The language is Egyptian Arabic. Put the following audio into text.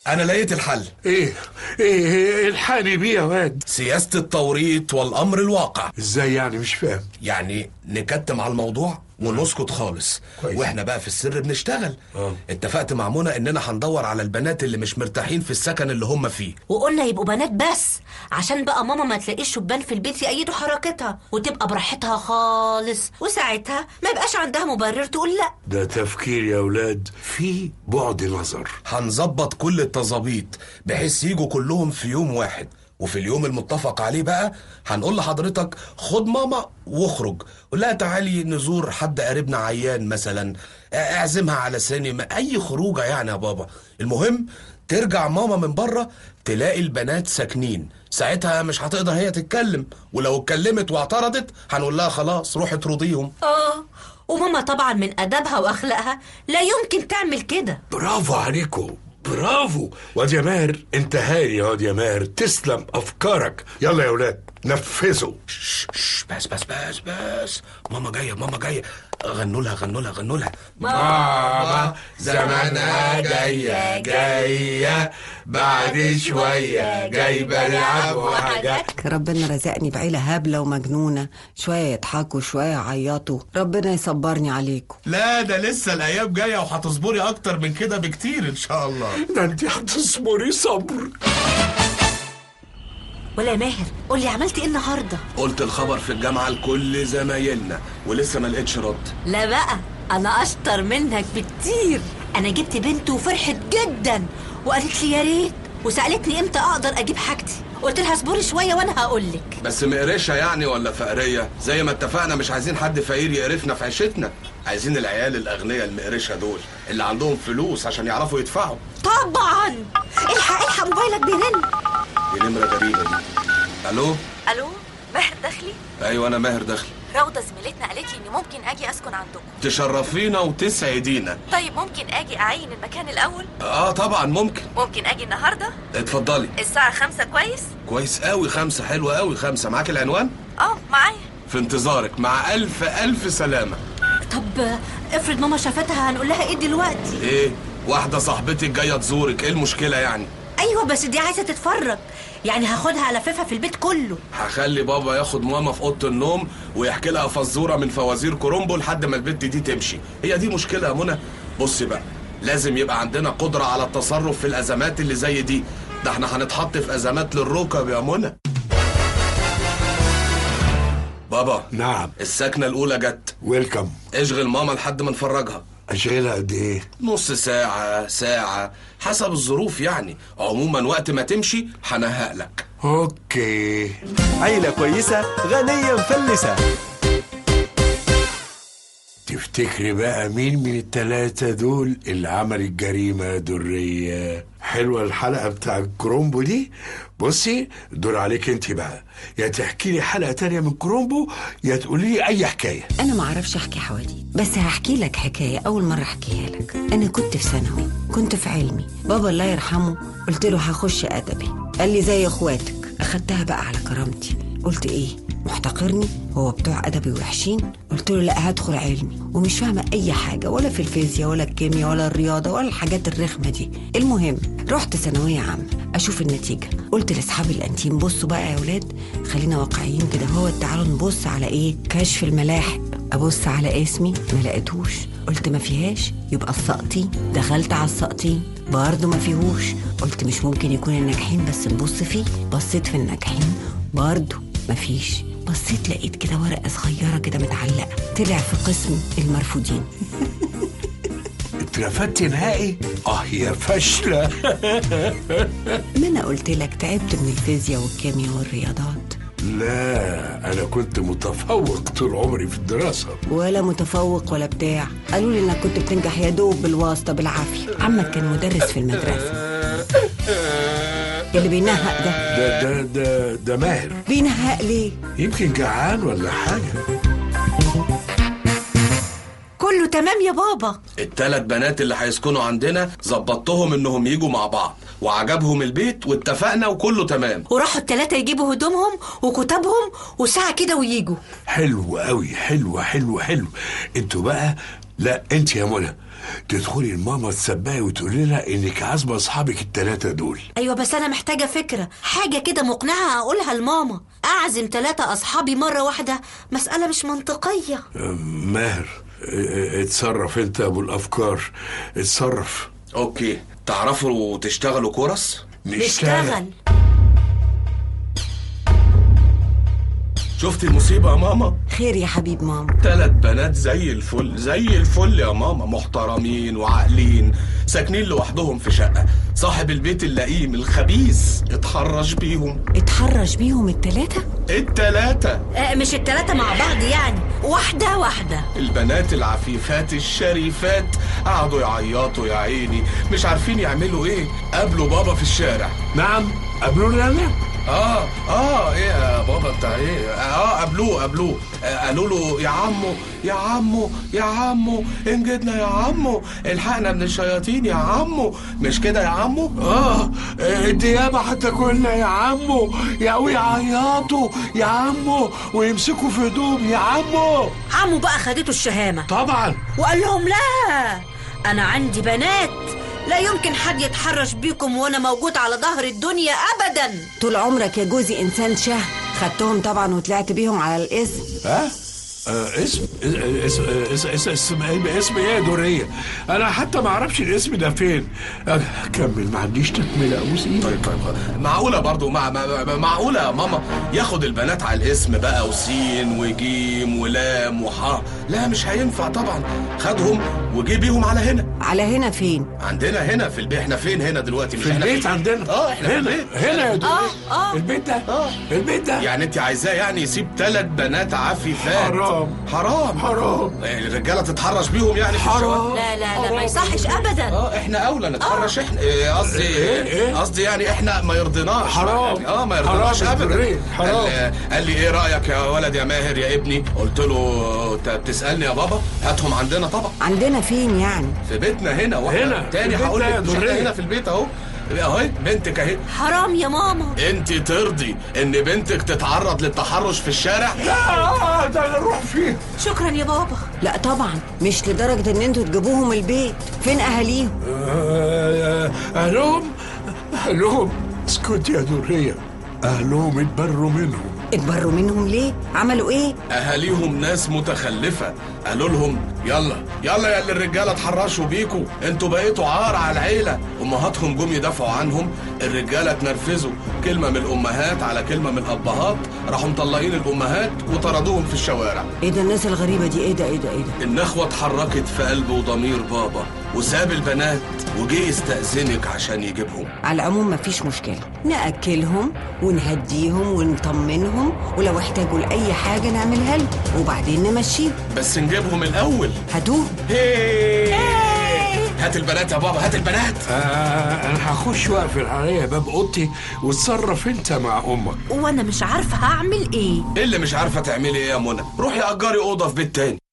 انا لقيت الحل ايه ايه, إيه الحقني بيه يا واد سياسة التوريط والامر الواقع ازاي يعني مش فاهم يعني نكتم على الموضوع ونسكت خالص كويس. واحنا بقى في السر بنشتغل آه. اتفقت مع منى اننا هندور على البنات اللي مش مرتاحين في السكن اللي هم فيه وقلنا يبقوا بنات بس عشان بقى ماما ما تلاقيش شبان في البيت يأيدوا حركتها وتبقى براحتها خالص وساعتها ما يبقاش عندها مبرر تقول لا ده تفكير يا ولاد في بعد نظر هنظبط كل التظابيط بحيث يجوا كلهم في يوم واحد وفي اليوم المتفق عليه بقى هنقول لحضرتك خد ماما واخرج قول لها تعالي نزور حد قريبنا عيان مثلا اعزمها على سينما اي خروجه يعني يا بابا المهم ترجع ماما من بره تلاقي البنات ساكنين ساعتها مش هتقدر هي تتكلم ولو اتكلمت واعترضت هنقول لها خلاص روحي ترضيهم اه وماما طبعا من أدبها وأخلاقها لا يمكن تعمل كده برافو عليكم برافو واد يا ماهر انت هايل يا واد يا ماهر تسلم افكارك يلا يا ولاد نفذوا شش شش بس بس بس بس ماما جايه ماما جايه غنوا لها غنوا لها غنوا لها ماما زمانها جاية جاية بعد شوية جايبة لعب وحاجات ربنا رزقني بعيلة هبلة ومجنونة شوية يضحكوا شوية يعيطوا ربنا يصبرني عليكم لا ده لسه الايام جايه وهتصبري اكتر من كده بكتير ان شاء الله ده انت هتصبري صبر ولا يا ماهر قولي عملت ايه النهارده قلت الخبر في الجامعه لكل زمايلنا ولسه ما لقيتش رد لا بقى انا اشطر منك بكتير انا جبت بنت وفرحت جدا وقالت لي يا ريت وسالتني امتى اقدر اجيب حاجتي قلت لها اصبري شويه وانا هقول لك بس مقرشه يعني ولا فقريه زي ما اتفقنا مش عايزين حد فقير يقرفنا في عيشتنا عايزين العيال الاغنياء المقرشه دول اللي عندهم فلوس عشان يعرفوا يدفعوا طبعا الحق الحق موبايلك بيرن دي نمره غريبه دي الو الو ماهر دخلي ايوه انا ماهر دخلي روضه زميلتنا قالت لي اني ممكن اجي اسكن عندكم تشرفينا وتسعدينا طيب ممكن اجي اعين المكان الاول اه طبعا ممكن ممكن اجي النهارده اتفضلي الساعه خمسة كويس كويس قوي خمسة حلوة قوي خمسة معاك العنوان اه معايا في انتظارك مع ألف ألف سلامة طب افرض ماما شافتها هنقول لها ايه دلوقتي إيه واحدة صاحبتك جاية تزورك إيه المشكلة يعني ايوه بس دي عايزه تتفرج يعني هاخدها الففها في البيت كله هخلي بابا ياخد ماما في أوضة النوم ويحكي لها فزورة من فوازير كرومبو لحد ما البت دي تمشي هي دي مشكلة يا منى بصي بقى لازم يبقى عندنا قدرة على التصرف في الأزمات اللي زي دي ده احنا هنتحط في أزمات للركب يا منى بابا نعم السكنة الأولى جت ويلكم اشغل ماما لحد ما نفرجها اشغلها قد ايه نص ساعة ساعة حسب الظروف يعني عموما وقت ما تمشي هنهق لك اوكي عيلة كويسة غنية مفلسة تفتكري بقى مين من التلاتة دول اللي عمل الجريمة يا درية حلوة الحلقة بتاع الكرومبو دي بصي دور عليك انت بقى يا تحكي لي حلقة تانية من كرومبو يا تقولي لي اي حكاية انا ما اعرفش احكي حواديت بس هحكي لك حكايه اول مره احكيها لك انا كنت في ثانوي كنت في علمي بابا الله يرحمه قلت له هخش ادبي قال لي زي اخواتك اخدتها بقى على كرامتي قلت ايه محتقرني هو بتوع ادبي وحشين قلت له لا هدخل علمي ومش فاهمه اي حاجه ولا في الفيزياء ولا الكيمياء ولا الرياضه ولا الحاجات الرخمه دي المهم رحت ثانويه عامه اشوف النتيجه قلت لاصحابي الانتيم بصوا بقى يا ولاد خلينا واقعيين كده هو تعالوا نبص على ايه كشف الملاحق ابص على اسمي ما لقيتهوش قلت ما فيهاش يبقى الساقطين دخلت على الساقطين برضه ما فيهوش قلت مش ممكن يكون الناجحين بس نبص فيه بصيت في الناجحين برضه مفيش بصيت لقيت كده ورقه صغيره كده متعلقه طلع في قسم المرفوضين اترفدت نهائي اه يا فاشلة ما انا قلت لك تعبت من الفيزياء والكيمياء والرياضات لا انا كنت متفوق طول عمري في الدراسة ولا متفوق ولا بتاع قالوا لي انك كنت بتنجح يا دوب بالواسطه بالعافيه عمك كان مدرس في المدرسه اللي بينهق ده ده ده ده ده ماهر بينهق ليه يمكن جعان ولا حاجة كله تمام يا بابا التلات بنات اللي هيسكنوا عندنا ظبطتهم انهم يجوا مع بعض وعجبهم البيت واتفقنا وكله تمام وراحوا التلاتة يجيبوا هدومهم وكتابهم وساعة كده ويجوا حلو قوي حلو حلو حلو انتوا بقى لا انت يا منى تدخلي لماما تسبقي وتقولي لها انك عازمه اصحابك التلاته دول ايوه بس انا محتاجه فكره حاجه كده مقنعه اقولها لماما اعزم ثلاثه اصحابي مره واحده مساله مش منطقيه آه، ماهر آه، اتصرف انت يا ابو الافكار اتصرف اوكي تعرفوا تشتغلوا كورس نشتغل شفتي المصيبة يا ماما خير يا حبيب ماما تلات بنات زي الفل زي الفل يا ماما محترمين وعاقلين ساكنين لوحدهم في شقة صاحب البيت اللئيم الخبيث اتحرش بيهم اتحرش بيهم التلاتة التلاتة آه مش الثلاثه مع بعض يعني واحده واحده البنات العفيفات الشريفات قعدوا يعيطوا يا عيني مش عارفين يعملوا ايه قابلوا بابا في الشارع نعم قابلوني انا اه اه ايه يا بابا بتاع ايه اه قابلوه قابلوه آه قالوا له يا عمو يا عمو يا عمو انجدنا يا عمو الحقنا من الشياطين يا عمو مش كده يا عمو اه الديابه هتاكلنا يا عمو يا ويعيطوا يا عمو ويمسكوا في هدوم يا عمو عمو بقى خدته الشهامه طبعا وقال لهم لا انا عندي بنات لا يمكن حد يتحرش بيكم وانا موجود على ظهر الدنيا ابدا طول عمرك يا جوزي انسان شهم خدتهم طبعا وطلعت بيهم على الاسم ها آه اسم اسم اسم اسم اسم, اسم ايه يا دورية انا حتى ما اعرفش الاسم ده فين آه كمل ما عنديش تكمله ابوس ايدك طيب طيب معقولة برضو مع مع- مع- معقولة يا ماما ياخد البنات على الاسم بقى وسين وجيم ولام وحاء لا مش هينفع طبعا خدهم وجي بيهم على هنا على هنا فين عندنا هنا في البيت احنا فين هنا دلوقتي مش في احنا البيت فين؟ عندنا اه احنا في هنا البيت هنا يا دورية آه، آه. البيت ده آه. البيت ده يعني انت عايزاه يعني يسيب ثلاث بنات عفيفات حرام. حرام حرام. الرجاله تتحرش بيهم يعني في حرام. الشوارع لا لا لا ما يصحش ابدا اه احنا اولى نتحرش احنا إيه، قصدي إيه، إيه؟ قصدي يعني احنا ما يرضيناش حرام. يعني اه ما يرضيناش حرام ابدا الدرين، حرام. قال, قال لي ايه رايك يا ولد يا ماهر يا ابني قلت له انت بتسالني يا بابا هاتهم عندنا طبعا عندنا فين يعني في بيتنا هنا واحنا هنا، في تاني البيت هقول ده يا لك مش احنا درية. هنا في البيت اهو اهي بنتك اهي حرام يا ماما انت ترضي ان بنتك تتعرض للتحرش في الشارع لا ده انا اروح فيه شكرا يا بابا لا طبعا مش لدرجة ان انتوا تجيبوهم البيت فين اهاليهم آه، اهلهم اهلهم اسكت يا دورية اهلهم اتبروا منهم اتبروا منهم ليه عملوا ايه اهاليهم ناس متخلفه قالوا لهم يلا يلا يا اللي الرجاله اتحرشوا بيكوا انتوا بقيتوا عار على العيله امهاتهم جم يدافعوا عنهم الرجاله اتنرفزوا كلمه من الامهات على كلمه من الابهات راحوا مطلقين الامهات وطردوهم في الشوارع ايه ده الناس الغريبة دي ايه ده ايه ده ايه ده النخوه اتحركت في قلب وضمير بابا وساب البنات وجه يستأذنك عشان يجيبهم على العموم مفيش مشكلة نأكلهم ونهديهم ونطمنهم ولو احتاجوا لأي حاجة نعملها لهم وبعدين نمشيهم بس نجيبهم الاول هاتوهم هي هات البنات يا بابا هات البنات آه انا هخش واقفل عليا باب اوضتي وتصرف انت مع امك وانا مش عارفه هعمل ايه ايه اللي مش عارفه تعملي ايه يا منى روحي اجري اوضه في بيت تاني